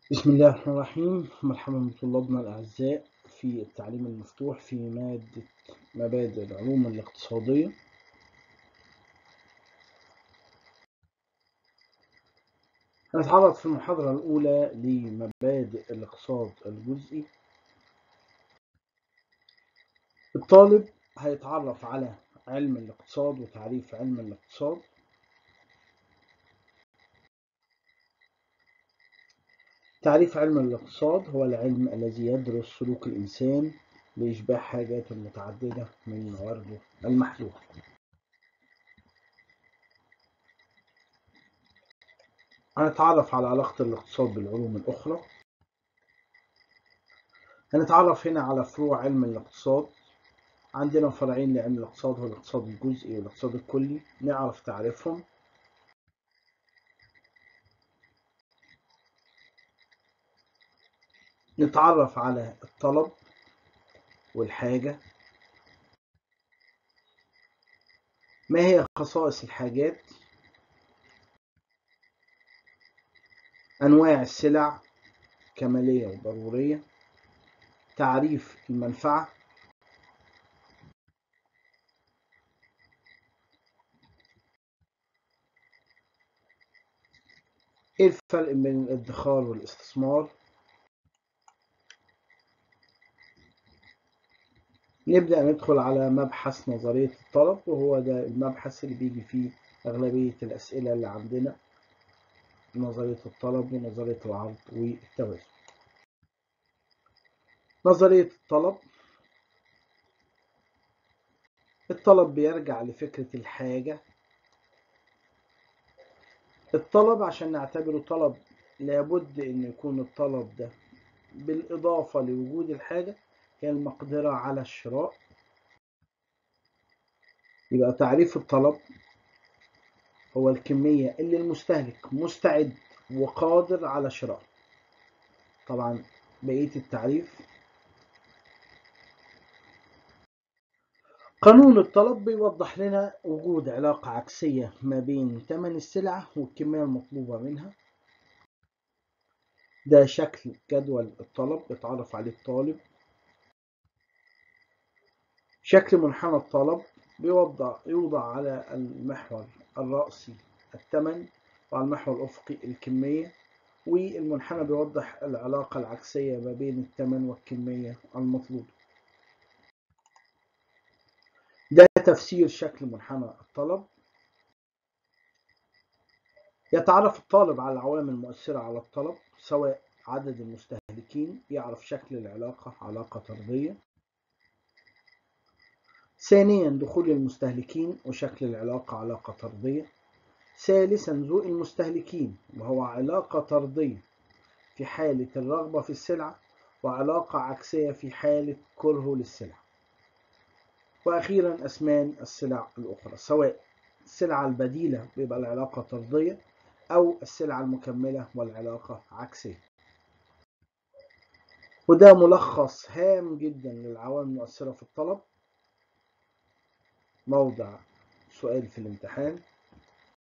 بسم الله الرحمن الرحيم مرحبا بطلابنا الأعزاء في التعليم المفتوح في مادة مبادئ العلوم الاقتصادية هنتعرض في المحاضرة الأولى لمبادئ الاقتصاد الجزئي الطالب هيتعرف على علم الاقتصاد وتعريف علم الاقتصاد تعريف علم الاقتصاد هو العلم الذي يدرس سلوك الإنسان لإشباع حاجات متعددة من موارده المحدودة هنتعرف على علاقة الاقتصاد بالعلوم الأخرى هنتعرف هنا على فروع علم الاقتصاد عندنا فرعين لعلم الاقتصاد هو الاقتصاد الجزئي والاقتصاد الكلي نعرف تعريفهم نتعرف على الطلب والحاجة ما هي خصائص الحاجات أنواع السلع كمالية وضرورية تعريف المنفعة ايه الفرق بين الادخار والاستثمار نبدأ ندخل على مبحث نظرية الطلب وهو ده المبحث اللي بيجي فيه أغلبية الأسئلة اللي عندنا نظرية الطلب ونظرية العرض والتوازن نظرية الطلب الطلب بيرجع لفكرة الحاجة الطلب عشان نعتبره طلب لابد أن يكون الطلب ده بالإضافة لوجود الحاجة هي المقدرة على الشراء يبقى تعريف الطلب هو الكمية اللي المستهلك مستعد وقادر على شراء طبعا بقية التعريف قانون الطلب بيوضح لنا وجود علاقة عكسية ما بين ثمن السلعة والكمية المطلوبة منها ده شكل جدول الطلب بيتعرف عليه الطالب شكل منحنى الطلب بيوضع يوضع على المحور الرأسي الثمن وعلى المحور الأفقي الكمية والمنحنى بيوضح العلاقة العكسية ما بين الثمن والكمية المطلوبة ده تفسير شكل منحنى الطلب يتعرف الطالب على العوامل المؤثرة على الطلب سواء عدد المستهلكين يعرف شكل العلاقة علاقة طردية ثانيا دخول المستهلكين وشكل العلاقة علاقة طردية ثالثا ذوق المستهلكين وهو علاقة طردية في حالة الرغبة في السلعة وعلاقة عكسية في حالة كرهه للسلع وأخيرا أثمان السلع الأخرى سواء السلعة البديلة بيبقى العلاقة طردية أو السلعة المكملة والعلاقة عكسية وده ملخص هام جدا للعوامل المؤثرة في الطلب موضع سؤال في الامتحان